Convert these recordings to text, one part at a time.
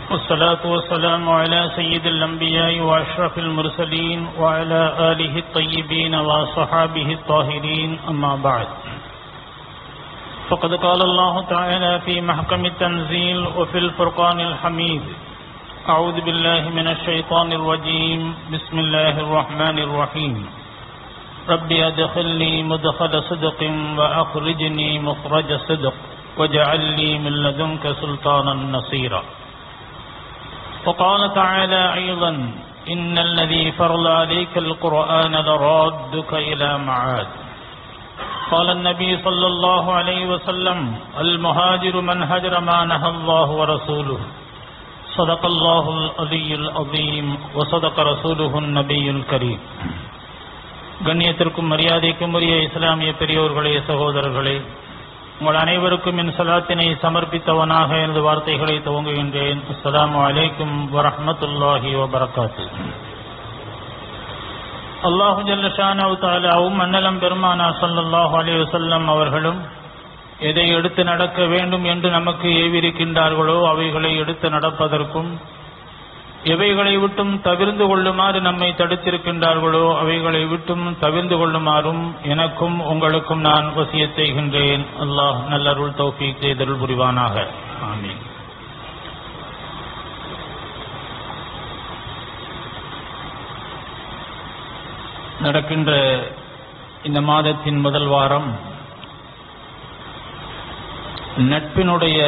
والصلاة والسلام على سيد الأنبياء وأشرف المرسلين وعلى آله الطيبين وصحابه الطاهرين أما بعد فقد قال الله تعالى في محكم التنزيل وفي الفرقان الحميد أعوذ بالله من الشيطان الرجيم بسم الله الرحمن الرحيم ربي أدخلني مدخل صدق وأخرجني مخرج صدق واجعل لي من لدنك سلطانا نصيرا وقال تعالى أيضا إن الذي فرض عليك القرآن لرادك إلى معاد قال النبي صلى الله عليه وسلم المهاجر من هجر ما نهى الله ورسوله صدق الله العلي العظيم وصدق رسوله النبي الكريم கண்ணியத்திற்கும் மரியாதைக்கும் உரிய இஸ்லாமிய பெரியோர்களே சகோதரர்களே உங்கள் அனைவருக்கும் என் சலாத்தினை சமர்ப்பித்தவனாக எனது வார்த்தைகளை துவங்குகின்றேன் அஸ்ஸலாமு அலைக்கும் வரஹ்மத்துல்லாஹி வபரகாத்து அல்லாஹு ஜல்லஷானவு தாலாவும் அன்னலம் பெருமானா ஸல்லல்லாஹு அலைஹி வஸல்லம் அவர்களும் எதை எடுத்து நடக்க வேண்டும் என்று நமக்கு ஏவிருக்கின்றார்களோ அவைகளை எடுத்து நடப்பதற்கும் எவைகளை விட்டும் தவிர்ந்து கொள்ளுமாறு நம்மை தடுத்திருக்கின்றார்களோ அவைகளை விட்டும் தவிர்ந்து கொள்ளுமாறும் எனக்கும் உங்களுக்கும் நான் வசிய செய்கின்றேன் அல்லாஹ் நல்லருள் தௌஃபீக் செய்தருள் புரிவானாக ஆமீன் நடக்கின்ற இந்த மாதத்தின் முதல் வாரம் நட்பினுடைய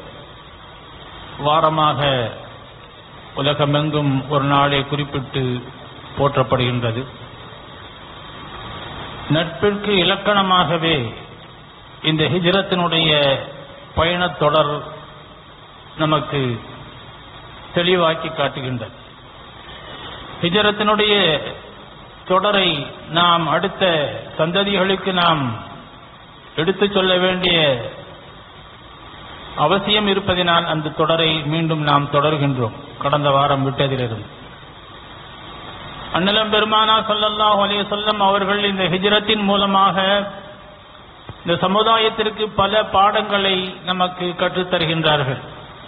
வாரமாக உலகமெங்கும் ஒரு நாளை குறிப்பிட்டு போற்றப்படுகின்றது நட்பிற்கு இலக்கணமாகவே இந்த ஹிஜ்ரத்தினுடைய பயணத் தொடர் நமக்கு தெளிவாக்கி காட்டுகின்றது ஹிஜரத்தினுடைய தொடரை நாம் அடுத்த சந்ததிகளுக்கு நாம் எடுத்துச் சொல்ல வேண்டிய அவசியம் இருப்பதினால் அந்த தொடரை மீண்டும் நாம் தொடர்கின்றோம் கடந்த வாரம் விட்டதிலிருந்து அண்ணலம் பெருமானா சல்லல்லாஹு அலைஹி வஸல்லம் அவர்கள் இந்த ஹிஜ்ரத்தின் மூலமாக இந்த சமுதாயத்திற்கு பல பாடங்களை நமக்கு கற்றுத் தருகின்றார்கள்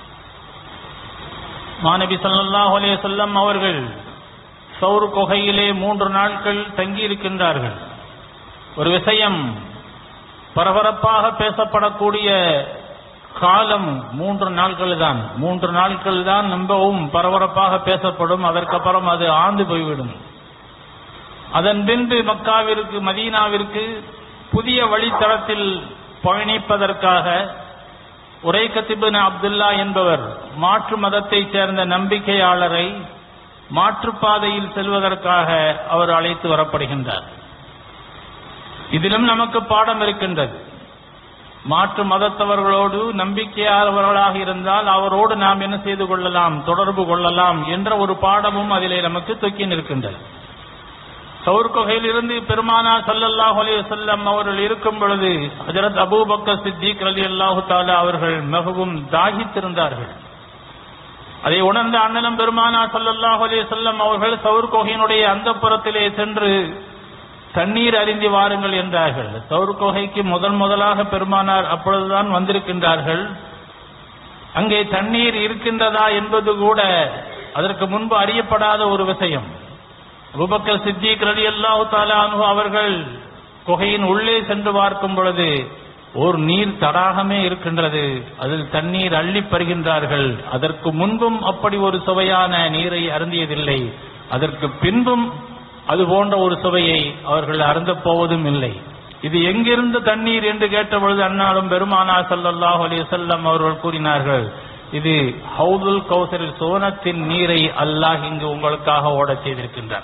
மாணவி சல்லல்லாஹு அலைஹி வஸல்லம் அவர்கள் சௌர் குகையிலே மூன்று நாட்கள் தங்கியிருக்கின்றார்கள் ஒரு விஷயம் பரபரப்பாக பேசப்படக்கூடிய காலம் மூன்று நாட்கள் தான் மூன்று நாட்கள் தான் ரொம்பவும் பரபரப்பாக பேசப்படும் அதற்கப்புறம் அது ஆண்டு போய்விடும் அதன் பின்பு மக்காவிற்கு மதீனாவிற்கு புதிய வழித்தடத்தில் பயணிப்பதற்காக உரை கத்திபின் அப்துல்லா என்பவர் மாற்று மதத்தைச் சேர்ந்த நம்பிக்கையாளரை மாற்றுப்பாதையில் செல்வதற்காக அவர் அழைத்து வரப்படுகின்றார் இதிலும் நமக்கு பாடம் இருக்கின்றது மாற்று மதத்தவர்களோடு நம்பிக்கையாளர்களாக இருந்தால் அவரோடு நாம் என்ன செய்து கொள்ளலாம் தொடர்பு கொள்ளலாம் என்ற ஒரு பாடமும் அதிலே நமக்கு தொக்கி நிற்கின்றது சவுர் கொகையிலிருந்து பெருமானா சல்லல்லாஹு அலைஹி வஸல்லம் அவர்கள் இருக்கும் பொழுது ஹஜரத் அபூபக்கர் சித்திக் அலி அல்லாஹு தாலா அவர்கள் மிகவும் தாகித்திருந்தார்கள் அதை உணர்ந்த அண்ணலம் பெருமானா சல்லல்லாஹு அலைஹி வஸல்லம் அவர்கள் சவுர் கொகையினுடைய அந்த புறத்திலே சென்று தண்ணீர் அறிந்து வாருங்கள் என்றார்கள் சவுர் கொகைக்கு முதல் முதலாக பெருமானார் அப்பொழுதுதான் வந்திருக்கின்றார்கள் அங்கே தண்ணீர் இருக்கின்றதா என்பது கூட அதற்கு முன்பு அறியப்படாத ஒரு விஷயம் ரூபக்கல் சித்திக் ரலி அல்லாஹு தாலானு அவர்கள் குகையின் உள்ளே சென்று பார்க்கும் பொழுது ஒரு நீர் தடாகமே இருக்கின்றது அதில் தண்ணீர் அள்ளி பருகின்றார்கள் அதற்கு முன்பும் அப்படி ஒரு சுவையான நீரை அருந்தியதில்லை அதற்கு பின்பும் அது போன்ற ஒரு சுவையை அவர்கள் அருந்த போவதும் இல்லை இது எங்கிருந்து தண்ணீர் என்று கேட்டபொழுது அன்னாலும் பெருமானா சல்லல்லாஹு அலைஹி வஸல்லம் அவர்கள் கூறினார்கள் இது ஹவுதுல் கௌசரில் சோனத்தின் நீரை அல்லாஹ் இங்கு உங்களுக்காக ஓடச் செய்திருக்கின்றார்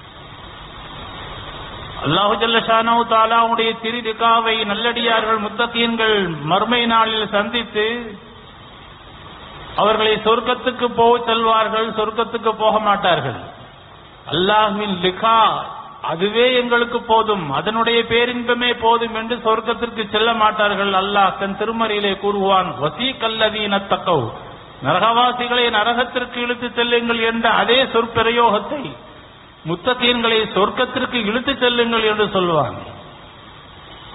அல்லாஹு ஜல்லஷானு தாலாவுடைய திருதிகாவை நல்லடியார்கள் முத்தகீன்கள் மர்மை நாளில் சந்தித்து அவர்களை சொர்க்கத்துக்கு போக செல்வார்கள் சொர்க்கத்துக்கு போக மாட்டார்கள் அல்லாஹ்வின் லிகா அதுவே எங்களுக்கு போதும் அதனுடைய பேரின்பமே போதும் என்று சொர்க்கத்திற்கு செல்ல மாட்டார்கள் அல்லாஹ் தன் திருமறையிலே கூறுவான் வசீ கல்லதீன தக்கவ் நரகவாசிகளை நரகத்திற்கு இழுத்து செல்லுங்கள் என்ற அதே சொற்பிரயோகத்தை முத்தகீன்களை சொர்க்கத்திற்கு இழுத்து செல்லுங்கள் என்று சொல்வான்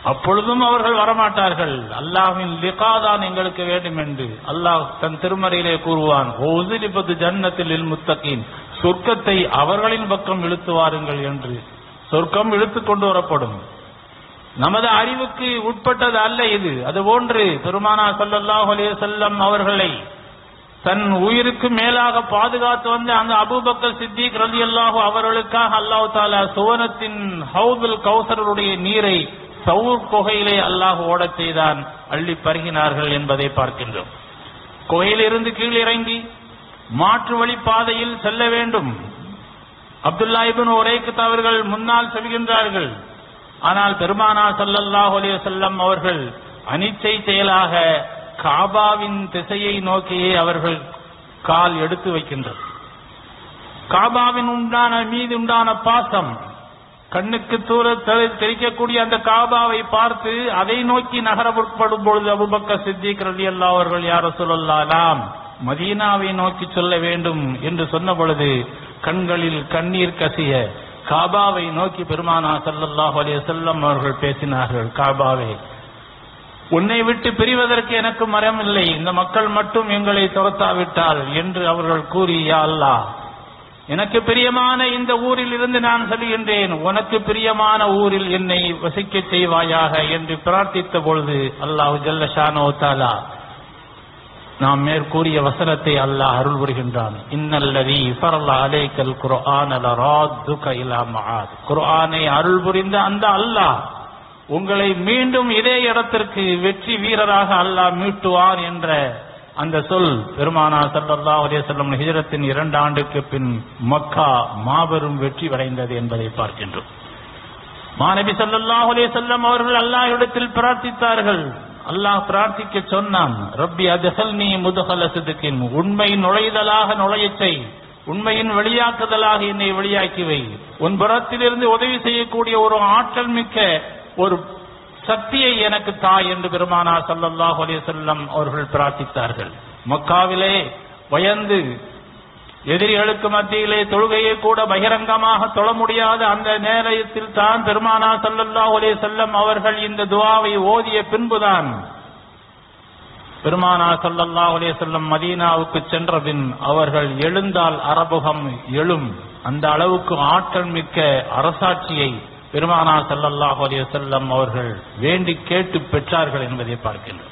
அப்பொழுதும் அவர்கள் வரமாட்டார்கள் அல்லாஹ்வின் லிகா தான் எங்களுக்கு வேண்டும் என்று அல்லாஹ் தன் திருமறையிலே கூறுவான் ஒதுலிபது ஜன்னத்தில் முத்தகீன் சொர்க்கத்தை அவர்களின் பக்கம் இழுத்து வாருங்கள் என்று சொர்க்கம் இழுத்துக் கொண்டு வரப்படும் நமது அறிவுக்கு உட்பட்டது அல்ல இது அதுபோன்று பெருமானா ஸல்லல்லாஹு அலைஹி வஸல்லம் அவர்களை தன் உயிருக்கு மேலாக பாதுகாத்து வந்த அந்த அபூபக்கர் சித்திக் ரலியல்லாஹு அவர்களுக்காக அல்லாஹ் தாலா சுவனத்தின் ஹவுதுல் கௌசருடைய நீரை சவுர் குகையிலே அல்லாஹ் ஓடச் செய்தான் அள்ளி பருகினார்கள் என்பதை பார்க்கின்றோம் குகையிலிருந்து கீழிறங்கி மாற்று வழி பாதையில் செல்ல வேண்டும் அப்துல்லா இபின் ஒரேக்கு அவர்கள் முன்னால் செல்கின்றார்கள் ஆனால் பெருமானா ஸல்லல்லாஹு அலைஹி வஸல்லம் அவர்கள் அனிச்சை செயலாக காபாவின் திசையை நோக்கியே அவர்கள் கால் எடுத்து வைக்கின்றனர் காபாவின் உண்டான மீது உண்டான பாசம் கண்ணுக்கு தூர தெரி- தெரிக்கக்கூடிய அந்த காபாவை பார்த்து அதை நோக்கி நகர முற்படும் பொழுது அபுபக்கர் சித்திக் ரலியல்லாஹு அவர்கள் யார சொல்லலாம் மதீனாவை நோக்கி சொல்ல வேண்டும் என்று சொன்ன பொழுது கண்களில் கண்ணீர் கசிய காபாவை நோக்கி பெருமானா ஸல்லல்லாஹு அலைஹி வஸல்லம் அவர்கள் பேசினார்கள் காபாவே உன்னை விட்டு பிரிவதற்கு எனக்கு மரம் இல்லை இந்த மக்கள் மட்டும் எங்களை துரத்தாவிட்டால் என்று அவர்கள் கூறி யா அல்லாஹ் எனக்கு பிரியமான இந்த ஊரில் இருந்து நான் செல்கின்றேன் உனக்கு பிரியமான ஊரில் என்னை வசிக்கச் செய்வாயாக என்று பிரார்த்தித்த பொழுது அல்லாஹ் ஜல்ல ஷானோ தாலா நாம் மேற்கூறிய வசனத்தை அல்லாஹ் அருள் புரிகின்றான் இன்னல்லதி ஃபரல அலைக்கல் குர்ஆன லராத்துக இலா மஆத் குர்ஆனை அருள் புரிந்த அந்த அல்லாஹ் உங்களை மீண்டும் இதே இடத்திற்கு வெற்றி வீரராக அல்லாஹ் மீட்டுவார் என்ற அந்த சொல் பெருமானா ஸல்லல்லாஹு அலைஹி வஸல்லம் ஹிஜ்ரத்தின் இரண்டு ஆண்டுக்கு பின் மக்கா மாபெரும் வெற்றி அடைந்தது என்பதை பார்க்கின்றோம் மாநபி ஸல்லல்லாஹு அலைஹி வஸல்லம் அவர்கள் அல்லாஹ்விடத்தில் பிரார்த்தித்தார்கள் அல்லாஹ் பிரார்த்திக்க சொன்னான் ரப்பி அதுஹல்னி முதுகல சிதுக்கின் உண்மை நுழைதலாக நுழையச் செய் உண்மையின் வெளியாக்குதலாக என்னை வெளியாக்கி வை உன் புறத்திலிருந்து உதவி செய்யக்கூடிய ஒரு ஆற்றல் மிக்க ஒரு சக்தியை எனக்கு தாய் என்று பெருமானார் ஸல்லல்லாஹு அலைஹி வஸல்லம் அவர்கள் பிரார்த்தித்தார்கள் மக்காவிலே பயந்து எதிரிகளுக்கு மத்தியிலே தொழுகையை கூட பகிரங்கமாக தொழ முடியாத அந்த நேரத்தில் தான் பெருமானா ஸல்லல்லாஹு அலைஹி வஸல்லம் அவர்கள் இந்த துஆவை ஓதிய பின்புதான் பெருமானா ஸல்லல்லாஹு அலைஹி வஸல்லம் மதீனாவுக்கு சென்ற பின் அவர்கள் எழுந்தால் அரபுகம் எழும் அந்த அளவுக்கு ஆற்றல் மிக்க அரசாட்சியை பெருமானா ஸல்லல்லாஹு அலைஹி வஸல்லம் அவர்கள் வேண்டி கேட்டு பெற்றார்கள் என்பதை பார்க்கின்றோம்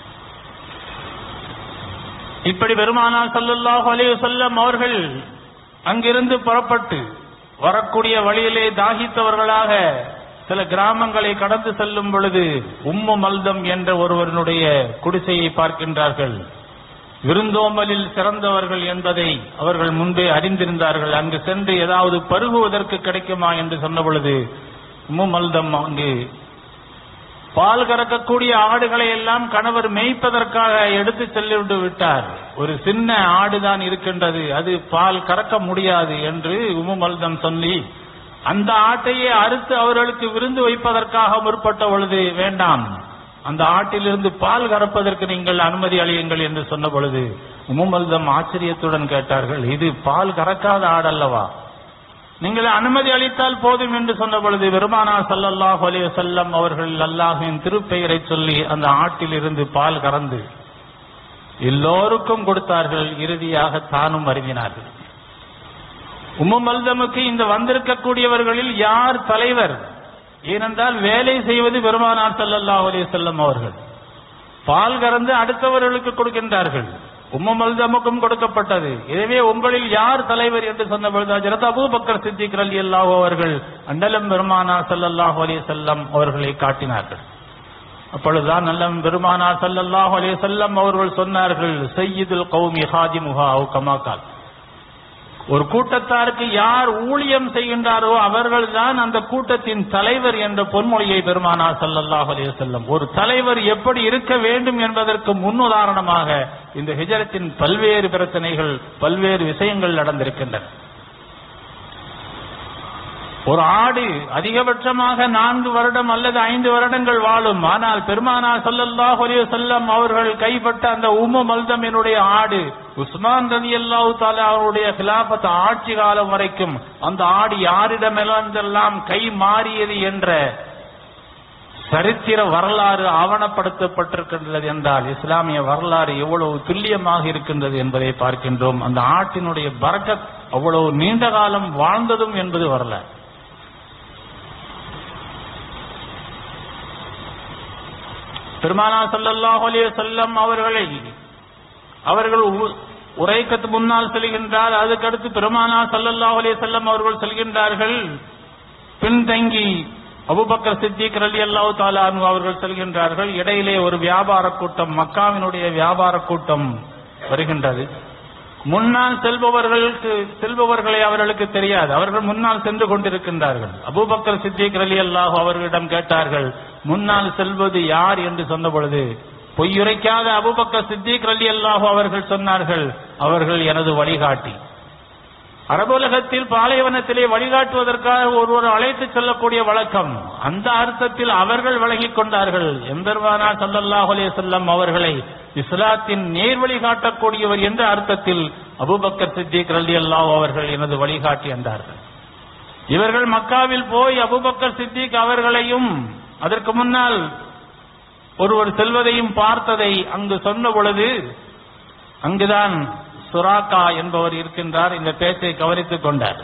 இப்படி பெருமானார் ஸல்லல்லாஹு அலைஹி வஸல்லம் அவர்கள் அங்கிருந்து புறப்பட்டு வரக்கூடிய வழியிலே தாகித்தவர்களாக சில கிராமங்களை கடந்து செல்லும் பொழுது உம்மு மல்தம் என்ற ஒருவனுடைய குடிசையை பார்க்கின்றார்கள் விருந்தோம்பலில் சிறந்தவர்கள் என்பதை அவர்கள் முன்பே அறிந்திருந்தார்கள் அங்கு சென்று ஏதாவது பருகுவதற்கு கிடைக்குமா என்று சொன்ன பொழுது உம்மு மல்தம் அங்கு பால் கறக்கக்கூடிய ஆடுகளை எல்லாம் கணவர் மேய்ப்பதற்காக எடுத்து செல்லிவிட்டு விட்டார் ஒரு சின்ன ஆடுதான் இருக்கின்றது அது பால் கறக்க முடியாது என்று உமுமல்தம் சொல்லி அந்த ஆட்டையே அறுத்து அவர்களுக்கு விருந்து வைப்பதற்காக முற்பட்ட பொழுது வேண்டாம் அந்த ஆட்டிலிருந்து பால் கறப்பதற்கு நீங்கள் அனுமதி அளியுங்கள் என்று சொன்ன பொழுது உமுமல்தம் ஆச்சரியத்துடன் கேட்டார்கள் இது பால் கறக்காத ஆடல்லவா நீங்கள் அனுமதி அளித்தால் போதும் என்று சொன்ன பொழுது பெருமானா ஸல்லல்லாஹு அலைஹி வஸல்லம் அவர்கள் அல்லாஹ்வின் திருப்பெயரை சொல்லி அந்த ஆட்டில் இருந்து பால் கறந்து எல்லோருக்கும் கொடுத்தார்கள் இறுதியாக தானும் அருந்தினார்கள் உம்மு மல்தமுக்கு இந்த வந்திருக்கக்கூடியவர்களில் யார் தலைவர் ஏனென்றால் வேலை செய்வது பெருமானார் ஸல்லல்லாஹு அலைஹி வஸல்லம் அவர்கள் பால் கறந்து அடுத்தவர்களுக்கு கொடுக்கின்றார்கள் உம்மு மல்தமுக்கும் கொடுக்கப்பட்டது எனவே உங்களில் யார் தலைவர் என்று சொன்ன பொழுது ஹஜரத் அபூபக்கர் சித்திக் ரலியல்லாஹு அவர்கள் அண்டலம் பெருமானார் ஸல்லல்லாஹு அலைஹி வஸல்லம் அவர்களை காட்டினார்கள் அப்பொழுதுதான் நல்லம் பெருமானார் ஸல்லல்லாஹு அலைஹி வஸல்லம் அவர்கள் சொன்னார்கள் சையீதுல் கௌமி ஹாதிமுஹா அவு கமாக்கால் ஒரு கூட்டத்தாருக்கு யார் ஊழியம் செய்கின்றாரோ அவர்கள்தான் அந்த கூட்டத்தின் தலைவர் என்ற பொன்மொழியை பெருமானார் ஸல்லல்லாஹு அலைஹி வஸல்லம் ஒரு தலைவர் எப்படி இருக்க வேண்டும் என்பதற்கு முன்னுதாரணமாக இந்த ஹிஜரத்தின் பல்வேறு பிரச்சனைகள் பல்வேறு விஷயங்கள் நடந்திருக்கின்றன ஒரு ஆடு அதிகபட்சமாக நான்கு வருடம் அல்லது ஐந்து வருடங்கள் வாழும் ஆனால் பெருமானார் ஸல்லல்லாஹு அலைஹி வஸல்லம் அவர்கள் கைப்பட்ட அந்த உம்மு மல்தமினுடைய ஆடு உஸ்மான் ரலியல்லாஹு தஆலா அவருடைய கிலாபத் ஆட்சி காலம் வரைக்கும் அந்த ஆடு யாரிடமெல்லாம் கை மாறியது என்ற சரித்திர வரலாறு ஆவணப்படுத்தப்பட்டிருக்கின்றது என்றால் இஸ்லாமிய வரலாறு எவ்வளவு துல்லியமாக இருக்கின்றது என்பதை பார்க்கின்றோம் அந்த ஆட்டினுடைய பரக்கத் அவ்வளவு நீண்ட காலம் வாழ்ந்ததும் என்பது வரலாறு பெருமானா ஸல்லல்லாஹு அலைஹி வஸல்லம் அவர்களை அவர்கள் உ- உரைக்கத்து முன்னால் செல்கின்றார் அதுக்கடுத்து பெருமானா ஸல்லல்லாஹு அலைஹி வஸல்லம் அவர்கள் செல்கின்றார்கள் பின்தங்கி அபூபக்கர் சித்திக் ரலியல்லாஹு தஆலா அன்ஹு அவர்கள் செல்கின்றார்கள் இடையிலே ஒரு வியாபார கூட்டம் மக்காவினுடைய வியாபார கூட்டம் வருகின்றது முன்னால் செல்பவர்களுக்கு செல்பவர்களை அவர்களுக்கு தெரியாது அவர்கள் முன்னால் சென்று கொண்டிருக்கின்றார்கள் அபூபக்கர் சித்திக் ரலியல்லாஹு அவர்களிடம் கேட்டார்கள் முன்னால் செல்வது யார் என்று சொன்ன பொழுது பொய்யுரைக்காத அபூபக்கர் சித்திக் ரலியல்லாஹு அவர்கள் சொன்னார்கள் அவர்கள் எனது வழிகாட்டி அரபுலகத்தில் பாலைவனத்திலே வழிகாட்டுவதற்காக ஒருவர் அழைத்து செல்லக்கூடிய வழக்கம் அந்த அர்த்தத்தில் அவர்கள் விலகிக் கொண்டார்கள் எம்பெருமானா ஸல்லல்லாஹு அலைஹி வஸல்லம் அவர்களை இஸ்லாத்தின் நேர் வழிகாட்டக்கூடியவர் என்ற அர்த்தத்தில் அபூபக்கர் சித்திக் ரலியல்லாஹு அவர்கள் எனது வழிகாட்டி என்றார்கள் இவர்கள் மக்காவில் போய் அபூபக்கர் சித்திக் அவர்களையும் அதற்கு முன்னால் ஒருவர் செல்வதையும் பார்த்ததை அங்கு சொன்ன பொழுது அங்குதான் சுராக்கா என்பவர் இருக்கின்றார் இந்த பேச்சை கவனித்துக் கொண்டார்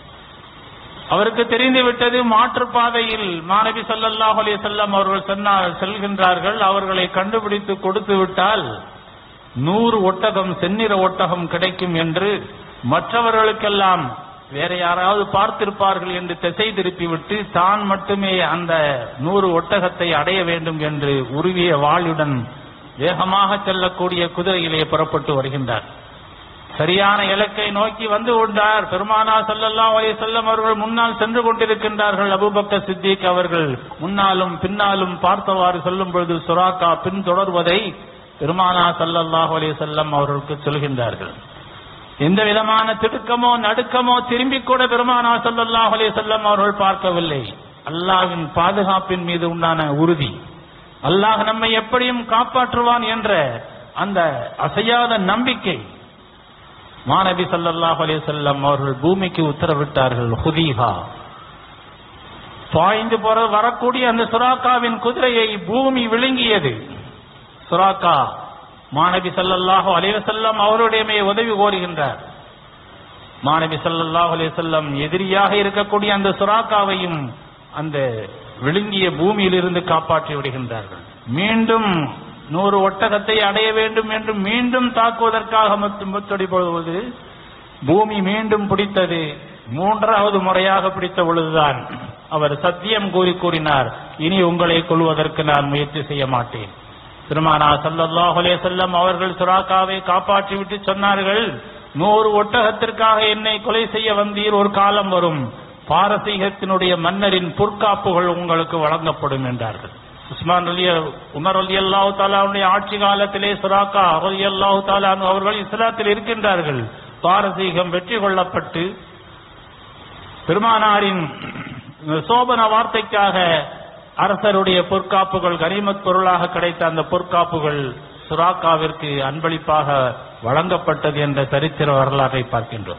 அவருக்கு தெரிந்து விட்டது மாற்றுப்பாதையில் மாணவி ஸல்லல்லாஹு அலைஹி வஸல்லம் அவர்கள் சொன்னார் செல்கின்றார்கள் அவர்களை கண்டுபிடித்து கொடுத்து விட்டால் நூறு ஒட்டகம் செந்நிற ஒட்டகம் கிடைக்கும் என்று மற்றவர்களுக்கெல்லாம் வேற யாராவது பார்த்திருப்பார்கள் என்று திசை திருப்பிவிட்டு தான் மட்டுமே அந்த நூறு ஒட்டகத்தை அடைய வேண்டும் என்று உருவிய வாளுடன் வேகமாக செல்லக்கூடிய குதிரையிலே புறப்பட்டு வருகின்றார் சரியான இலக்கை நோக்கி வந்து கொண்டார் பெருமானா ஸல்லல்லாஹு அலைஹி வஸல்லம் அவர்கள் முன்னால் சென்று கொண்டிருக்கின்றார்கள் அபூபக்கர் சித்திக் அவர்கள் முன்னாலும் பின்னாலும் பார்த்தவாறு சொல்லும் பொழுது சுராக்கா பின் தொடர்வதை பெருமானா ஸல்லல்லாஹு அலைஹி வஸல்லம் அவர்களுக்கு சொல்கின்றார்கள் எந்த விதமான திடுக்கமோ நடுக்கமோ திரும்பி கூட பெருமானா ஸல்லல்லாஹு அலைஹி வஸல்லம் அவர்கள் பார்க்கவில்லை அல்லாஹ்வின் பாதுகாப்பின் மீது உண்டான உறுதி அல்லாஹ் நம்மை எப்படியும் காப்பாற்றுவான் என்ற அந்த அசையாத நம்பிக்கை மாநபி ஸல்லல்லாஹு அலைஹி வஸல்லம் அவர்கள் பூமிக்கு உத்தரவிட்டார்கள் ஹுதீஹா பாய்ந்து போற வரக்கூடிய அந்த சுராக்காவின் குதிரையை பூமி விழுங்கியது சுராக்கா மாநபி ஸல்லல்லாஹு அலைஹி வஸல்லம் அவருடைய மேல் உதவி கோருகின்றார் மாநபி ஸல்லல்லாஹு அலைஹி வஸல்லம் எதிரியாக இருக்கக்கூடிய அந்த சுராக்காவையும் அந்த விழுங்கிய பூமியிலிருந்து காப்பாற்றி விடுகின்றார்கள் மீண்டும் நூறு ஒட்டகத்தை அடைய வேண்டும் என்று மீண்டும் தாக்குவதற்காக முத்து- முத்தடி பொழுது பூமி மீண்டும் பிடித்தது மூன்றாவது முறையாக பிடித்த பொழுதுதான் அவர் சத்தியம் கூறி கூறினார் இனி உங்களை கொள்வதற்கு நான் முயற்சி செய்ய மாட்டேன் பெருமானா ஸல்லல்லாஹு அலைஹி வஸல்லம் அவர்கள் சுராக்காவை காப்பாற்றி விட்டு சொன்னார்கள் நூறு ஒட்டகத்திற்காக என்னை கொலை செய்ய வந்தீர் ஒரு காலம் வரும் பாரசீகத்தினுடைய மன்னரின் பொற்காப்புகள் உங்களுக்கு வழங்கப்படும் என்றார்கள் உஸ்மான் அலி உமர் அலி அல்லாஹு தாலாவுடைய ஆட்சி காலத்திலே சுராக்கா அலி அல்லாஹு தாலானு அவர்கள் இஸ்லாத்தில் இருக்கின்றார்கள் பாரசீகம் வெற்றி கொள்ளப்பட்டு பெருமானாரின் சோபன வார்த்தைக்காக அரசருடைய பொற்காப்புகள் கனிமத் பொருளாக கிடைத்த அந்த பொற்காப்புகள் சுராக்காவிற்கு அன்பளிப்பாக வழங்கப்பட்டது என்ற சரித்திர வரலாற்றை பார்க்கின்றோம்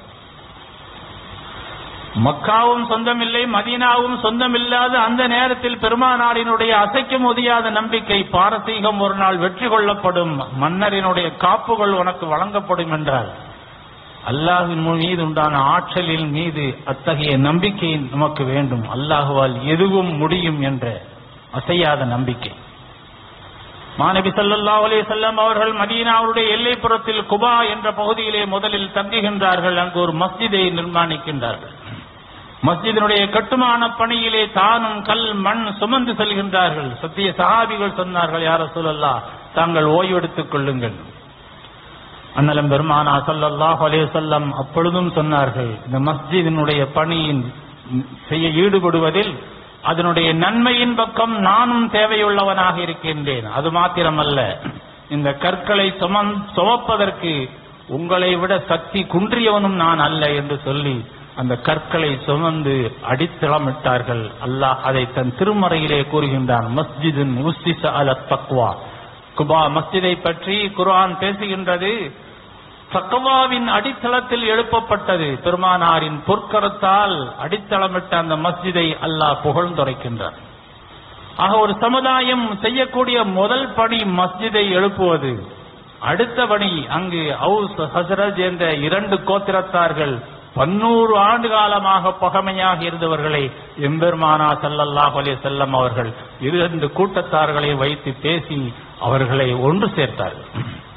மக்காவும் சொந்தமில்லை மதீனாவும் சொந்தமில்லாத அந்த நேரத்தில் பெருமானாரினுடைய அசைக்க முடியாத நம்பிக்கை பாரசீகம் ஒரு நாள் வெற்றி கொள்ளப்படும் மன்னரினுடைய காப்புகள் உனக்கு வழங்கப்படும் என்றார் அல்லாஹ்வின் மீது உண்டான ஆற்றலின் மீது அத்தகைய நம்பிக்கை நமக்கு வேண்டும் அல்லாஹுவால் எதுவும் முடியும் என்ற அசையாத நம்பிக்கை மாநபி ஸல்லல்லாஹு அலைஹி வஸல்லம் அவர்கள் மதீனாவுடைய எல்லைப்புறத்தில் குபா என்ற பகுதியிலே முதலில் தங்குகின்றார்கள் அங்கு ஒரு மஸ்ஜிதை நிர்மாணிக்கின்றார்கள் மஸ்ஜிதினுடைய கட்டுமான பணியிலே தானும் கல் மண் சுமந்து செல்கின்றார்கள் சத்திய சஹாபிகள் சொன்னார்கள் யார சொல்லல்லா தாங்கள் ஓய்வெடுத்துக் கொள்ளுங்கள் அண்ணலம் பெருமானா ஸல்லல்லாஹு அலைஹி வஸல்லம் அப்பொழுதும் சொன்னார்கள் இந்த மஸ்ஜிதினுடைய பணியின் செய்ய ஈடுபடுவதில் அதனுடைய நன்மையின் பக்கம் நானும் தேவையுள்ளவனாக இருக்கின்றேன் அது மாத்திரமல்ல இந்த கற்களை சுமந் சுமப்பதற்கு உங்களை விட சக்தி குன்றியவனும் நான் அல்ல என்று சொல்லி அந்த கற்களை சுமந்து அடித்தளமிட்டார்கள் அல்லாஹ் அதை தன் திருமறையிலே கூறுகின்றான் மஸ்ஜிதின் உஸ்திச அல தக்வா குபா மஸ்ஜிதை பற்றி குர்ஆன் பேசுகின்றது தக்வாவின் அடித்தளத்தில் எழுப்பப்பட்டது பெருமானாரின் பொற்கரத்தால் அடித்தளமிட்ட அந்த மஸ்ஜிதை அல்லாஹ் புகழ்ந்துரைக்கின்றார் ஆக ஒரு சமுதாயம் செய்யக்கூடிய முதல் பணி மஸ்ஜிதை எழுப்புவது அடுத்த பணி அங்கு அவுஸ் ஹசரத் என்ற இரண்டு கோத்திரத்தார்கள் பன்னூறு ஆண்டு காலமாக பகமையாக இருந்தவர்களை எம்பெருமானா ஸல்லல்லாஹு அலைஹி செல்லம் அவர்கள் இரண்டு கூட்டத்தார்களை வைத்து பேசி அவர்களை ஒன்று சேர்த்தார்கள்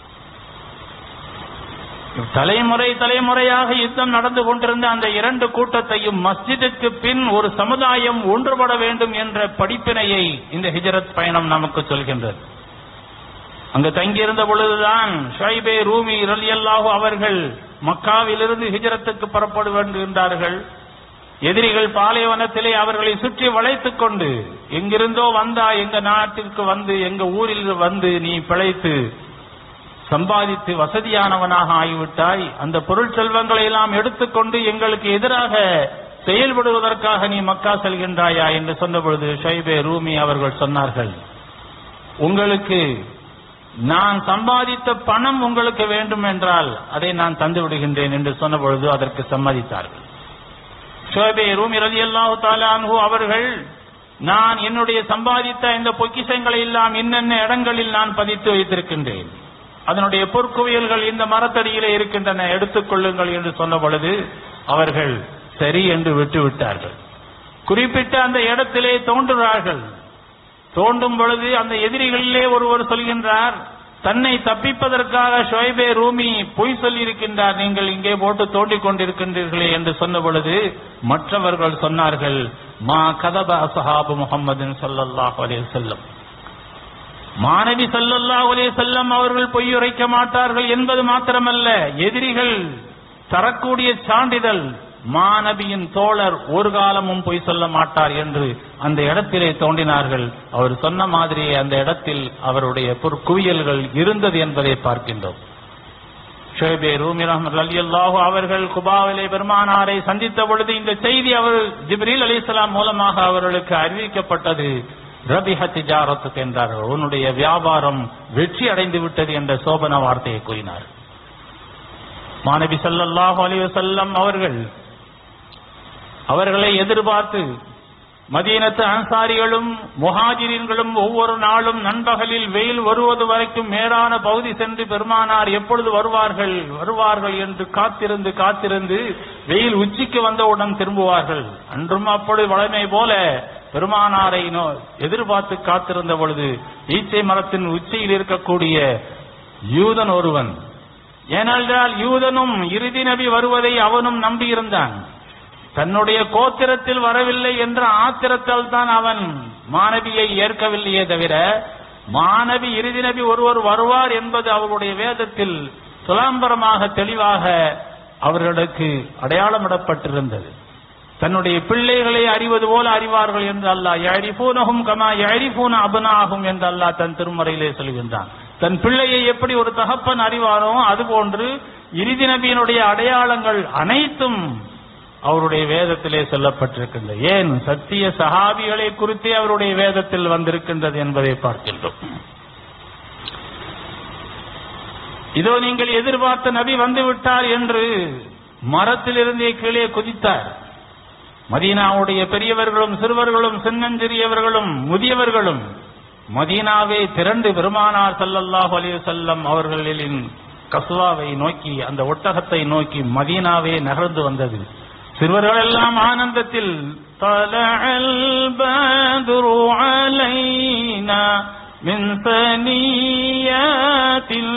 தலைமுறை தலைமுறையாக யுத்தம் நடந்து கொண்டிருந்த அந்த இரண்டு கூட்டத்தையும் மஸ்ஜிதுக்கு பின் ஒரு சமுதாயம் ஒன்றுபட வேண்டும் என்ற படிப்பினையை இந்த ஹிஜரத் பயணம் நமக்கு சொல்கின்றது அங்கு தங்கியிருந்த பொழுதுதான் ஷைபே ரூமி ரலியல்லாஹு அவர்கள் மக்காவிலிருந்து ஹிஜரத்துக்கு புறப்பட வேண்டுகின்றார்கள் எதிரிகள் பாலைவனத்திலே அவர்களை சுற்றி வளைத்துக் கொண்டு எங்கிருந்தோ வந்தா எங்க நாட்டிற்கு வந்து எங்க ஊரில் வந்து நீ பிழைத்து சம்பாதித்து வசதியானவனாக ஆகிவிட்டாய் அந்த பொருள் செல்வங்களை எல்லாம் எடுத்துக்கொண்டு எங்களுக்கு எதிராக செயல்படுவதற்காக நீ மக்கா செல்கின்றாயா என்று சொன்ன பொழுது ஷைபே ரூமி அவர்கள் சொன்னார்கள் உங்களுக்கு நான் சம்பாதித்த பணம் உங்களுக்கு வேண்டும் என்றால் அதை நான் தந்து விடுகின்றேன் என்று சொன்ன பொழுது அதற்கு சம்மதித்தார்கள் ஷோபே ரூமி ரதி அல்லாஹு தாலான்ஹு அவர்கள் நான் என்னுடைய சம்பாதித்த இந்த பொக்கிஷங்களை எல்லாம் இன்னென்ன இடங்களில் நான் பதித்து வைத்திருக்கின்றேன் அதனுடைய பொற்குவியல்கள் இந்த மரத்தடியிலே இருக்கின்றன எடுத்துக் கொள்ளுங்கள் என்று சொன்ன பொழுது அவர்கள் சரி என்று விட்டு விட்டார்கள் குறிப்பிட்ட அந்த இடத்திலே தோன்றுகிறார்கள் தோண்டும் பொழுது அந்த எதிரிகளிலே ஒருவர் சொல்கின்றார் தன்னை தப்பிப்பதற்காக ஷோய்பே ரூமி பொய் சொல்லியிருக்கின்றார் நீங்கள் இங்கே போட்டு தோண்டிக் கொண்டிருக்கின்றீர்களே என்று சொன்ன பொழுது மற்றவர்கள் சொன்னார்கள் மா கதப அசஹாபு முகம்மதின் ஸல்லல்லாஹு அலைஹி வஸல்லம் மாணவி ஸல்லல்லாஹு அலைஹி வஸல்லம் அவர்கள் பொய்யுரைக்க மாட்டார்கள் என்பது மாத்திரமல்ல எதிரிகள் தரக்கூடிய சான்றிதழ் மாநபியின் தோழர் ஒரு காலமும் பொய் சொல்ல மாட்டார் என்று அந்த இடத்திலே தோண்டினார்கள் அவர் சொன்ன மாதிரியே அந்த இடத்தில் அவருடைய பொற்குவியல்கள் இருந்தது என்பதை பார்க்கின்றோம் ஷோபே ரூமி ரஹ்மத் அல்லாஹு அவர்கள் குபாவிலே பெருமானாரை சந்தித்த பொழுது இந்த செய்தி அவர் ஜிப்ரீல் அலிஸ்லாம் மூலமாக அவர்களுக்கு அறிவிக்கப்பட்டது ரபிஹ திஜாரத்துக்கு என்றார்கள் உன்னுடைய வியாபாரம் வெற்றி அடைந்து விட்டது என்ற சோபன வார்த்தையை கூறினார் மாணவி ஸல்லல்லாஹு அலைஹி வஸல்லம் அவர்கள் அவர்களை எதிர்பார்த்து மதீனத்து அன்சாரிகளும் முஹாஜிரின்களும் ஒவ்வொரு நாளும் நண்பகலில் வெயில் வருவது வரைக்கும் மேலான பகுதி சென்று பெருமானார் எப்பொழுது வருவார்கள் வருவார்கள் என்று காத்திருந்து காத்திருந்து வெயில் உச்சிக்கு வந்தவுடன் திரும்புவார்கள் அன்றும் அப்பொழுது வழமை போல பெருமானாரை நோ- எதிர்பார்த்து காத்திருந்த பொழுது ஈச்சை மரத்தின் உச்சியில் இருக்கக்கூடிய யூதன் ஒருவன் ஏனென்றால் யூதனும் இறுதி நபி வருவதை அவனும் நம்பியிருந்தான் தன்னுடைய கோத்திரத்தில் வரவில்லை என்ற ஆத்திரத்தால் தான் அவன் மாணவியை ஏற்கவில்லையே தவிர மாணவி இறுதி நபி ஒருவர் வருவார் என்பது அவருடைய வேதத்தில் துலாம்பரமாக தெளிவாக அவர்களுக்கு அடையாளமிடப்பட்டிருந்தது தன்னுடைய பிள்ளைகளை அறிவது போல அறிவார்கள் என்று அல்லாஹ் யரிஃபூனஹும் கமா யரிஃபூன அபனாகும் என்று அல்லாஹ் தன் திருமறையிலே சொல்கின்றான் தன் பிள்ளையை எப்படி ஒரு தகப்பன் அறிவானோ அதுபோன்று இறுதி நபியினுடைய அடையாளங்கள் அனைத்தும் அவருடைய வேதத்திலே சொல்லப்பட்டிருக்கின்றது ஏன் சத்திய சஹாபிகளை குறித்தே அவருடைய வேதத்தில் வந்திருக்கின்றது என்பதை பார்க்கின்றோம் இதோ நீங்கள் எதிர்பார்த்த நபி வந்து விட்டார் என்று மரத்திலிருந்தே கீழே குதித்தார் மதீனாவுடைய பெரியவர்களும் சிறுவர்களும் சின்னஞ்சிறியவர்களும் முதியவர்களும் மதீனாவே திரண்டு பெருமானார் ஸல்லல்லாஹு அலைஹி வஸல்லம் அவர்களின் கஸ்வாவை நோக்கி அந்த ஒட்டகத்தை நோக்கி மதீனாவே நகர்ந்து வந்தது சிறுவர்கள் எல்லாம் ஆனந்தத்தில் தலஅல் பத்ரு அலைனா மின் சனியாத்தில்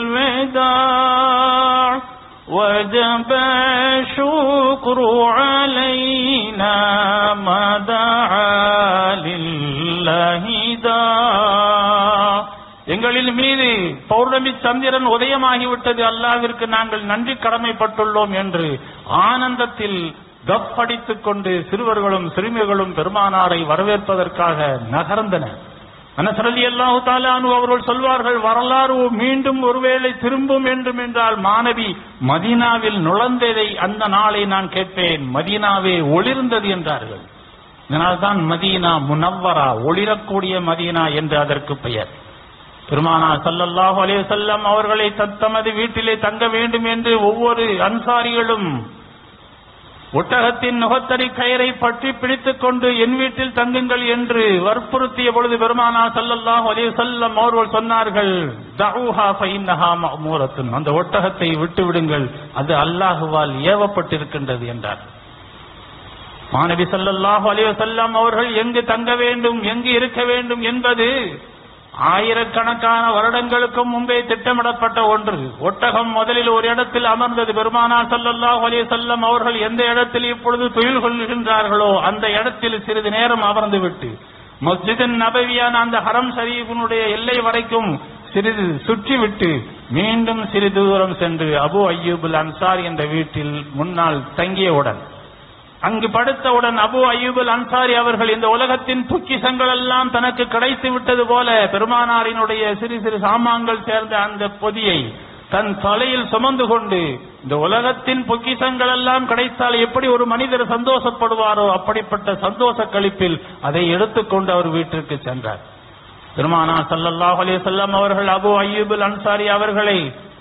வதா وجب الشكر علينا ما دعا لله دا எங்களின் மீது பௌர்ணமி சந்திரன் உதயமாகிவிட்டது அல்லாவிற்கு நாங்கள் நன்றி கடமைப்பட்டுள்ளோம் என்று ஆனந்தத்தில் கப்படித்துக் கொண்டு சிறுவர்களும் சிறுமிகளும் பெருமானாரை வரவேற்பதற்காக நகர்ந்தனர் அனசரதி அல்லாஹு தாலானு அவர்கள் சொல்வார்கள் வரலாறு மீண்டும் ஒருவேளை திரும்பும் என்றும் என்றால் மாணவி மதீனாவில் நுழைந்ததை அந்த நாளை நான் கேட்பேன் மதீனாவே ஒளிர்ந்தது என்றார்கள் இதனால்தான் மதீனா முனவ்வரா ஒளிரக்கூடிய மதீனா என்று அதற்கு பெயர் பெருமானா ஸல்லல்லாஹு அலைஹி வஸல்லம் அவர்களை தத்தமது வீட்டிலே தங்க வேண்டும் என்று ஒவ்வொரு அன்சாரிகளும் ஒட்டகத்தின் நுகத்தடி கயிறை பற்றி பிடித்துக் கொண்டு என் வீட்டில் தங்குங்கள் என்று வற்புறுத்திய பொழுது பெருமானா ஸல்லல்லாஹு அலைஹி வஸல்லம் அவர்கள் சொன்னார்கள் தஊஹா ஃபஇன்னஹா மஅமூரத்துன் அந்த ஒட்டகத்தை விட்டு விடுங்கள் அது அல்லாஹுவால் ஏவப்பட்டிருக்கின்றது என்றார் மாணவி ஸல்லல்லாஹு அலைஹி வஸல்லம் அவர்கள் எங்கு தங்க வேண்டும் எங்கு இருக்க வேண்டும் என்பது ஆயிரக்கணக்கான வருடங்களுக்கும் முன்பே திட்டமிடப்பட்ட ஒன்று ஒட்டகம் முதலில் ஒரு இடத்தில் அமர்ந்தது பெருமானார் ஸல்லல்லாஹு அலைஹி வஸல்லம் அவர்கள் எந்த இடத்தில் இப்பொழுது தொழில் கொள்கின்றார்களோ அந்த இடத்தில் சிறிது நேரம் அமர்ந்துவிட்டு மஸ்ஜிதின் நபவியான அந்த ஹரம் ஷரீஃபினுடைய எல்லை வரைக்கும் சிறிது சுற்றிவிட்டு மீண்டும் சிறிது தூரம் சென்று அபு அய்யூபுல் அன்சார் என்ற வீட்டில் முன்னால் தங்கியவுடன் அங்கு படுத்தவுடன் அபு அய்யூபுல் அன்சாரி அவர்கள் இந்த உலகத்தின் பொக்கிஷங்கள் எல்லாம் தனக்கு கிடைத்து விட்டது போல பெருமானாரினுடைய சிறு சிறு சாமான்கள் சேர்ந்த அந்த பொதியை தன் தலையில் சுமந்து கொண்டு இந்த உலகத்தின் பொக்கிஷங்கள் எல்லாம் கிடைத்தால் எப்படி ஒரு மனிதர் சந்தோஷப்படுவாரோ அப்படிப்பட்ட சந்தோஷ கழிப்பில் அதை எடுத்துக்கொண்டு அவர் வீட்டிற்கு சென்றார் பெருமானா ஸல்லல்லாஹு அலைஹி வஸல்லம் அவர்கள் அபு அய்யூபுல் அன்சாரி அவர்களை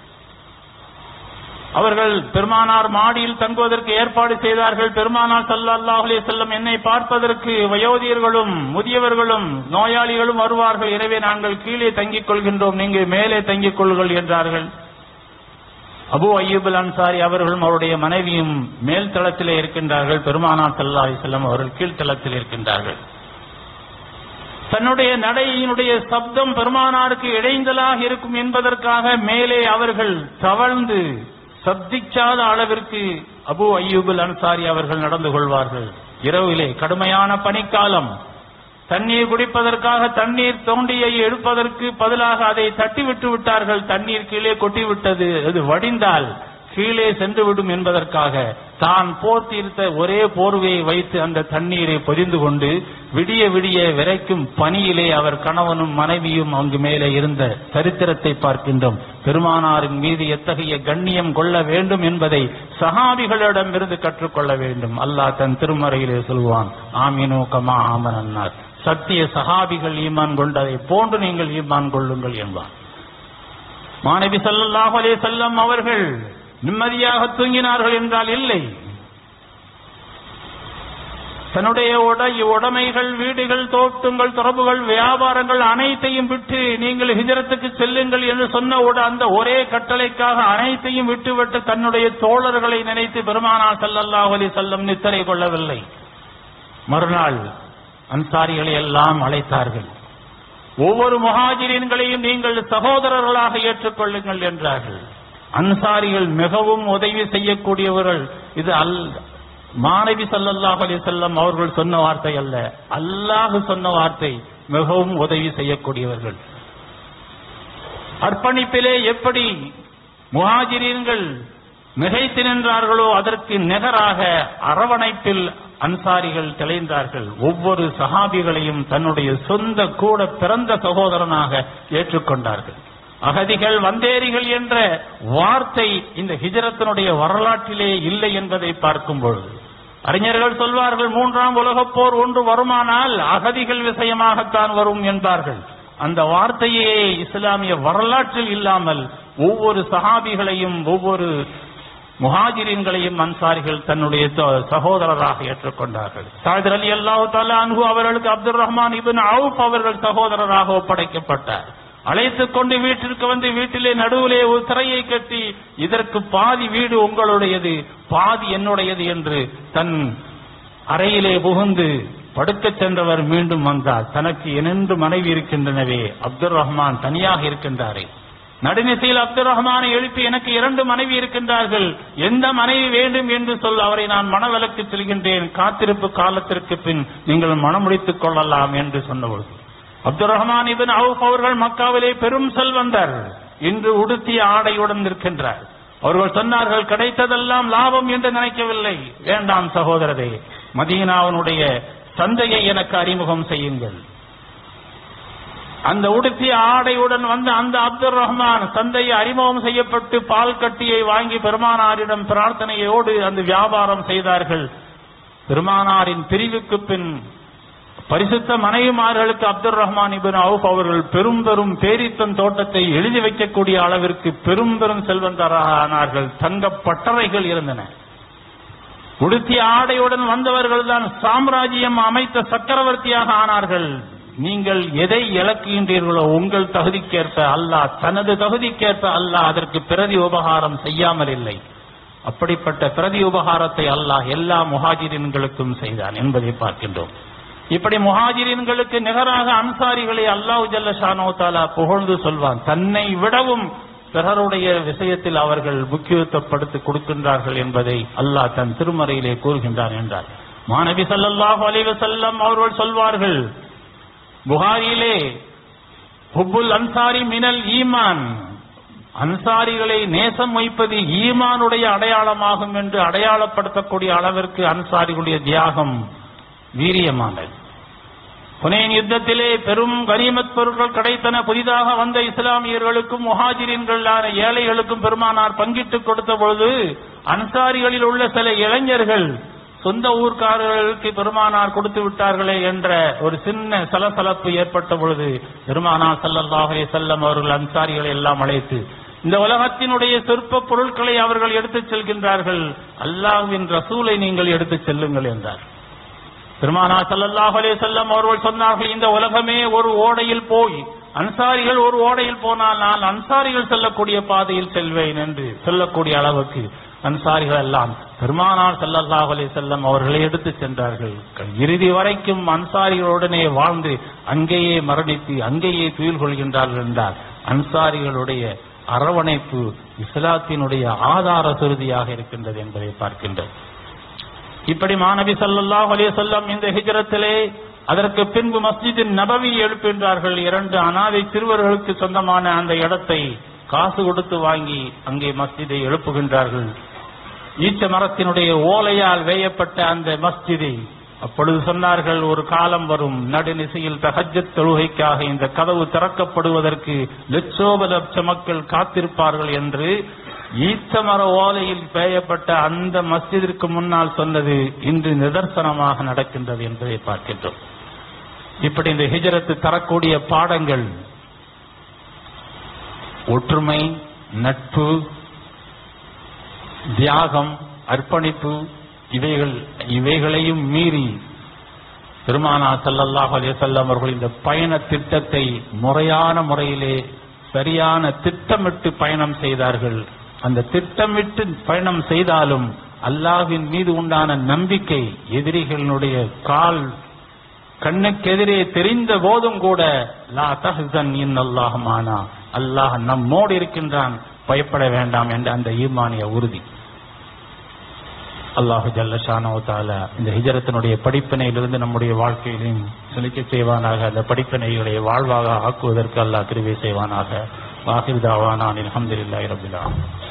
அவர்கள் பெருமானார் மாடியில் தங்குவதற்கு ஏற்பாடு செய்தார்கள் பெருமானார் ஸல்லல்லாஹு அலைஹி வஸல்லம் என்னை பார்ப்பதற்கு வயோதிகர்களும் முதியவர்களும் நோயாளிகளும் வருவார்கள் எனவே நாங்கள் கீழே தங்கிக் கொள்கின்றோம் நீங்கள் மேலே தங்கிக் கொள்ளுங்கள் என்றார்கள் அபு அய்யூபுல் அன்சாரி அவர்களும் அவருடைய மனைவியும் மேல் தளத்திலே இருக்கின்றார்கள் பெருமானார் ஸல்லல்லாஹு அலைஹி வஸல்லம் அவர்கள் கீழ்த்தளத்தில் இருக்கின்றார்கள் தன்னுடைய நடையினுடைய சப்தம் பெருமானாருக்கு இடைஞ்சலாக இருக்கும் என்பதற்காக மேலே அவர்கள் தவழ்ந்து சப்திக்காத அளவிற்கு அபு அய்யூபுல் அன்சாரி அவர்கள் நடந்து கொள்வார்கள் இரவிலே கடுமையான பனிக்காலம் தண்ணீர் குடிப்பதற்காக தண்ணீர் தோண்டியை எடுப்பதற்கு பதிலாக அதை தட்டி விட்டு விட்டார்கள் தண்ணீர் கீழே கொட்டி விட்டது அது வடிந்தால் கீழே சென்று விடும் என்பதற்காக தான் போர்த்திருந்த ஒரே போர்வையை வைத்து அந்த தண்ணீரை பொதிந்து கொண்டு விடிய விடிய விரைக்கும் பனியிலே அவர் கணவனும் மனைவியும் அங்கு மேலே இருந்த சரித்திரத்தை பார்க்கின்றோம் பெருமானாரின் மீது எத்தகைய கண்ணியம் கொள்ள வேண்டும் என்பதை சஹாபிகளிடமிருந்து கற்றுக்கொள்ள வேண்டும் அல்லாஹ் தன் திருமறையிலே சொல்வான் ஆமினோ கமா ஆமன் அன்னார் சத்திய சஹாபிகள் ஈமான் கொண்டதை போன்று நீங்கள் ஈமான் கொள்ளுங்கள் என்பார் மாணவி ஸல்லல்லாஹு அலைஹி வஸல்லம் அவர்கள் நிம்மதியாக தூங்கினார்கள் என்றால் இல்லை தன்னுடைய உடை உடைமைகள் வீடுகள் தோட்டங்கள் தொடர்புகள் வியாபாரங்கள் அனைத்தையும் விட்டு நீங்கள் ஹிஜரத்துக்கு செல்லுங்கள் என்று சொன்ன உட- அந்த ஒரே கட்டளைக்காக அனைத்தையும் விட்டுவிட்டு தன்னுடைய தோழர்களை நினைத்து பெருமானார் ஸல்லல்லாஹு அலைஹி வஸல்லம் நித்திரை கொள்ளவில்லை மறுநாள் அன்சாரிகளை எல்லாம் அழைத்தார்கள் ஒவ்வொரு முஹாஜிரின்களையும் நீங்கள் சகோதரர்களாக ஏற்றுக்கொள்ளுங்கள் என்றார்கள் அன்சாரிகள் மிகவும் உதவி செய்யக்கூடியவர்கள் இது அல் மாணவி ஸல்லல்லாஹு அலைஹி வஸல்லம் அவர்கள் சொன்ன வார்த்தை அல்ல அல்லாஹ் சொன்ன வார்த்தை மிகவும் உதவி செய்யக்கூடியவர்கள் அர்ப்பணிப்பிலே எப்படி முஹாஜிரீன்கள் மிகைத்து நின்றார்களோ அதற்கு நிகராக அரவணைப்பில் அன்சாரிகள் திளைந்தார்கள் ஒவ்வொரு சஹாபிகளையும் தன்னுடைய சொந்த கூட பிறந்த சகோதரனாக ஏற்றுக்கொண்டார்கள் அகதிகள் வந்தேரிகள் என்ற வார்த்தை இந்த ஹிஜரத்தினுடைய வரலாற்றிலே இல்லை என்பதை பார்க்கும் பொழுது அறிஞர்கள் சொல்வார்கள் மூன்றாம் உலகப் போர் ஒன்று வருமானால் அகதிகள் விஷயமாகத்தான் வரும் என்பார்கள் அந்த வார்த்தையே இஸ்லாமிய வரலாற்றில் இல்லாமல் ஒவ்வொரு சஹாபிகளையும் ஒவ்வொரு முஹாஜிரின்களையும் அன்சாரிகள் தன்னுடைய த- சகோதரராக ஏற்றுக்கொண்டார்கள் சாதிர் அலி அல்லாஹு தாலா அன்ஹு அவர்களுக்கு அப்துல் ரஹ்மான் இபின் அவுப் அவர்கள் சகோதரராக ஒப்படைக்கப்பட்டார் அழைத்துக் கொண்டு வீட்டிற்கு வந்து வீட்டிலே நடுவிலே ஒரு திரையை கட்டி இதற்கு பாதி வீடு உங்களுடையது பாதி என்னுடையது என்று தன் அறையிலே புகுந்து படுக்கச் சென்றவர் மீண்டும் வந்தார் தனக்கு இரண்டு மனைவி இருக்கின்றனவே அப்துல் ரஹ்மான் தனியாக இருக்கின்றாரே நடுநிசையில் அப்துல் ரஹ்மானை எழுப்பி எனக்கு இரண்டு மனைவி இருக்கின்றார்கள் எந்த மனைவி வேண்டும் என்று சொல் அவரை நான் மனவிலக்கு செல்கின்றேன் காத்திருப்பு காலத்திற்கு பின் நீங்கள் மனமுடித்துக் கொள்ளலாம் என்று சொன்னபொழுது அப்துல் ரஹ்மான் இபின் அவுப் அவர்கள் மக்காவிலே பெரும் செல்வந்தர் இன்று உடுத்திய ஆடையுடன் நிற்கின்றார் அவர்கள் சொன்னார்கள் கிடைத்ததெல்லாம் லாபம் என்று நினைக்கவில்லை வேண்டாம் சகோதரரே மதீனாவினுடைய சந்தையை எனக்கு அறிமுகம் செய்யுங்கள் அந்த உடுத்திய ஆடையுடன் வந்த அந்த அப்துல் ரஹ்மான் சந்தையை அறிமுகம் செய்யப்பட்டு பால் கட்டியை வாங்கி பெருமானாரிடம் பிரார்த்தனையோடு அந்த வியாபாரம் செய்தார்கள் பெருமானாரின் பிரிவுக்கு பின் பரிசுத்த மனைவிமார்களுக்கு அப்துல் ரஹ்மான் இபின் அவுப் அவர்கள் பெரும் பெரும் பேரித்தன் தோட்டத்தை எழுதி வைக்கக்கூடிய அளவிற்கு பெரும் பெரும் செல்வந்தராக ஆனார்கள் தங்க பட்டறைகள் இருந்தன உடுத்திய ஆடையுடன் வந்தவர்கள் தான் சாம்ராஜ்யம் அமைத்த சக்கரவர்த்தியாக ஆனார்கள் நீங்கள் எதை இழக்குகின்றீர்களோ உங்கள் தகுதிக்கேற்ப அல்லாஹ் தனது தகுதிக்கேற்ப அல்லாஹ் அதற்கு பிரதி உபகாரம் செய்யாமல் இல்லை அப்படிப்பட்ட பிரதி உபகாரத்தை அல்லாஹ் எல்லா முஹாஜிரின்களுக்கும் செய்தான் என்பதை பார்க்கின்றோம் இப்படி முஹாஜிரின்களுக்கு நிகராக அன்சாரிகளை அல்லாஹ் ஜல்லஷானோ தாலா புகழ்ந்து சொல்வான் தன்னை விடவும் பிறருடைய விஷயத்தில் அவர்கள் முக்கியத்துவப்படுத்தி கொடுக்கின்றார்கள் என்பதை அல்லாஹ் தன் திருமறையிலே கூறுகின்றான் என்றார் மாணவி ஸல்லல்லாஹு அலைஹி வஸல்லம் அவர்கள் சொல்வார்கள் புகாரியிலே ஹுப்புல் அன்சாரி மினல் ஈமான் அன்சாரிகளை நேசம் வைப்பது ஈமானுடைய அடையாளமாகும் என்று அடையாளப்படுத்தக்கூடிய அளவிற்கு அன்சாரிகளுடைய தியாகம் வீரியமானது புனேன் யுத்தத்திலே பெரும் கனிமத் பொருட்கள் கிடைத்தன புதிதாக வந்த இஸ்லாமியர்களுக்கும் முஹாஜிரின்களான ஏழைகளுக்கும் பெருமானார் பங்கிட்டுக் கொடுத்த பொழுது அன்சாரிகளில் உள்ள சில இளைஞர்கள் சொந்த ஊர்க்காரர்களுக்கு பெருமானார் கொடுத்து விட்டார்களே என்ற ஒரு சின்ன சலசலப்பு ஏற்பட்ட பொழுது பெருமானார் ஸல்லல்லாஹு அலைஹி வஸல்லம் அவர்கள் அன்சாரிகளை எல்லாம் அழைத்து இந்த உலகத்தினுடைய சொற்ப பொருட்களை அவர்கள் எடுத்துச் செல்கின்றார்கள் அல்லாஹ்வின் ரசூலை நீங்கள் எடுத்துச் செல்லுங்கள் என்றார் பெருமானா ஸல்லல்லாஹு அலைஹி வஸல்லம் அவர்கள் சொன்னார்கள் இந்த உலகமே ஒரு ஓடையில் போய் அன்சாரிகள் ஒரு ஓடையில் போனால் நான் அன்சாரிகள் செல்லக்கூடிய பாதையில் செல்வேன் என்று சொல்லக்கூடிய அளவுக்கு அன்சாரிகள் எல்லாம் பெருமானார் ஸல்லல்லாஹு அலைஹி வஸல்லம் அவர்களை எடுத்துச் சென்றார்கள் இறுதி வரைக்கும் அன்சாரிகளுடனே வாழ்ந்து அங்கேயே மரணித்து அங்கேயே துயில் கொள்கின்றார்கள் என்றார் அன்சாரிகளுடைய அரவணைப்பு இஸ்லாத்தினுடைய ஆதார சுருதியாக இருக்கின்றது என்பதை பார்க்கின்றோம் இப்படி மாணவி ஸல்லல்லாஹு அலைஹி வஸல்லம் இந்த ஹிஜ்ரத்திலே அதற்கு பின்பு மஸ்ஜிதின் நபவி எழுப்புகின்றார்கள் இரண்டு அனாதை சிறுவர்களுக்கு சொந்தமான அந்த இடத்தை காசு கொடுத்து வாங்கி அங்கே மஸ்ஜிதை எழுப்புகின்றார்கள் ஈச்ச மரத்தினுடைய ஓலையால் வேயப்பட்ட அந்த மஸ்ஜிதை அப்பொழுது சொன்னார்கள் ஒரு காலம் வரும் நடுநிசையில் தஹஜ்ஜத் தொழுகைக்காக இந்த கதவு திறக்கப்படுவதற்கு லட்சோப லட்ச மக்கள் காத்திருப்பார்கள் என்று ஈத்த மர ஓலையில் பெயப்பட்ட அந்த மஸ்ஜிதிற்கு முன்னால் சொன்னது இன்று நிதர்சனமாக நடக்கின்றது என்பதை பார்க்கின்றோம் இப்படி இந்த ஹிஜரத்து தரக்கூடிய பாடங்கள் ஒற்றுமை நட்பு தியாகம் அர்ப்பணிப்பு இவைகள் இவைகளையும் மீறி பெருமானா ஸல்லல்லாஹு அலைஹி வஸல்லம் அவர்கள் இந்த பயண திட்டத்தை முறையான முறையிலே சரியான திட்டமிட்டு பயணம் செய்தார்கள் அந்த திட்டமிட்டு பயணம் செய்தாலும் அல்லாஹ்வின் மீது உண்டான நம்பிக்கை எதிரிகளினுடைய கால் கண்ணுக்கெதிரே தெரிந்த போதும் கூட லா தஹ்சன் இன்னல்லாஹ் மானா அல்லாஹ் நம்மோடு இருக்கின்றான் பயப்பட வேண்டாம் என்ற அந்த ஈமானிய உறுதி அல்லாஹு ஜல்லஷானோ தால இந்த ஹிஜரத்தினுடைய படிப்பினையிலிருந்து நம்முடைய வாழ்க்கையிலும் செழிக்க செய்வானாக அந்த படிப்பினைகளை வாழ்வாக ஆக்குவதற்கு அல்லாஹ் கிருபை செய்வானாக வாஹிர் தாவானான் அல்ஹம்துலில்லாஹி ரபில் ஆலமீன்